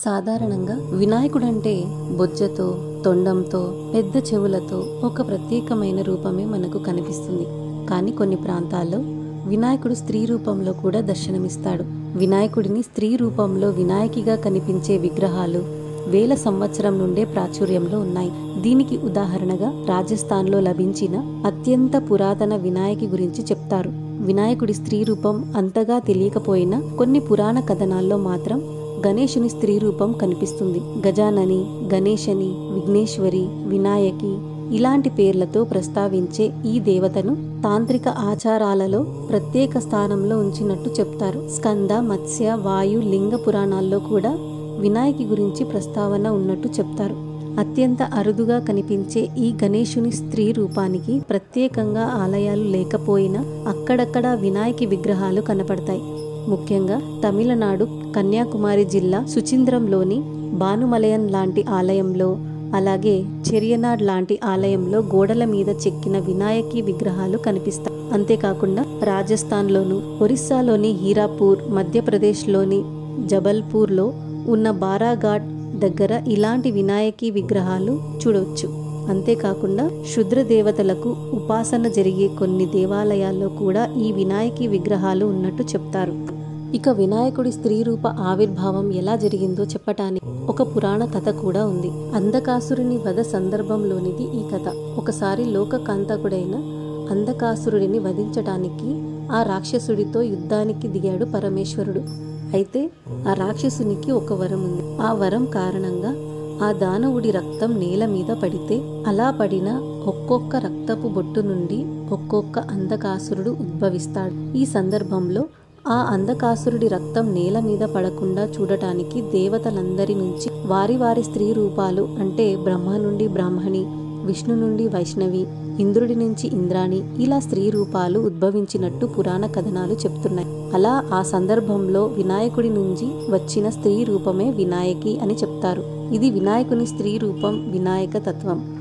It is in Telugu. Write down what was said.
సాధారణంగా వినాయకుడంటే బొజ్జతో తొండంతో పెద్ద చెవులతో ఒక ప్రత్యేకమైన రూపమే మనకు కనిపిస్తుంది కానీ కొన్ని ప్రాంతాల్లో వినాయకుడు స్త్రీ రూపంలో కూడా దర్శనమిస్తాడు వినాయకుడిని స్త్రీ రూపంలో వినాయకిగా కనిపించే విగ్రహాలు వేల సంవత్సరం నుండే ప్రాచుర్యంలో ఉన్నాయి దీనికి ఉదాహరణగా రాజస్థాన్లో లభించిన అత్యంత పురాతన వినాయకి గురించి చెప్తారు వినాయకుడి స్త్రీ రూపం అంతగా తెలియకపోయినా కొన్ని పురాణ కథనాల్లో మాత్రం గణేశుని స్త్రీ రూపం కనిపిస్తుంది గజానని గణేశని విఘ్నేశ్వరి వినాయకి ఇలాంటి పేర్లతో ప్రస్తావించే ఈ దేవతను తాంత్రిక ఆచారాలలో ప్రత్యేక స్థానంలో ఉంచినట్టు చెప్తారు స్కంద మత్స్య వాయు లింగ పురాణాల్లో కూడా వినాయకి గురించి ప్రస్తావన ఉన్నట్టు చెప్తారు అత్యంత అరుదుగా కనిపించే ఈ గణేశుని స్త్రీ రూపానికి ప్రత్యేకంగా ఆలయాలు లేకపోయినా అక్కడక్కడ వినాయకి విగ్రహాలు కనపడతాయి ముఖ్యంగా తమిళనాడు కన్యాకుమారి జిల్లా సుచింద్రంలోని భానుమలయన్ లాంటి ఆలయంలో అలాగే చెరియనాడ్ లాంటి ఆలయంలో గోడల మీద చెక్కిన వినాయకి విగ్రహాలు కనిపిస్తాయి అంతేకాకుండా రాజస్థాన్లోను ఒరిస్సాలోని హీరాపూర్ మధ్యప్రదేశ్లోని జబల్పూర్లో ఉన్న బారాఘాట్ దగ్గర ఇలాంటి వినాయకి విగ్రహాలు చూడవచ్చు అంతేకాకుండా శుద్ర దేవతలకు ఉపాసన జరిగే కొన్ని దేవాలయాల్లో కూడా ఈ వినాయకి విగ్రహాలు ఉన్నట్టు చెప్తారు ఇక వినాయకుడి స్త్రీ రూప ఆవిర్భావం ఎలా జరిగిందో చెప్పటానికి ఒక పురాణ కథ కూడా ఉంది అంధకాసురుని వధ సందర్భంలోనిది ఈ కథ ఒకసారి లోకకాంతకుడైన అంధకాసురుడిని వధించటానికి ఆ రాక్షసుడితో యుద్ధానికి దిగాడు పరమేశ్వరుడు అయితే ఆ రాక్షసునికి ఒక వరం ఉంది ఆ వరం కారణంగా ఆ దానవుడి రక్తం నేల మీద పడితే అలా పడిన ఒక్కొక్క రక్తపు బొట్టు నుండి ఒక్కొక్క అంధకాసురుడు ఉద్భవిస్తాడు ఈ సందర్భంలో ఆ అంధకాసురుడి రక్తం నేల మీద పడకుండా చూడటానికి దేవతలందరి నుంచి వారి వారి స్త్రీ రూపాలు అంటే బ్రహ్మ నుండి బ్రాహ్మణి విష్ణు నుండి వైష్ణవి ఇంద్రుడి నుంచి ఇంద్రాణి ఇలా స్త్రీ రూపాలు ఉద్భవించినట్టు పురాణ కథనాలు చెప్తున్నాయి అలా ఆ సందర్భంలో వినాయకుడి నుంచి వచ్చిన స్త్రీ రూపమే వినాయకి అని చెప్తారు ఇది వినాయకుని స్త్రీ రూపం వినాయక తత్వం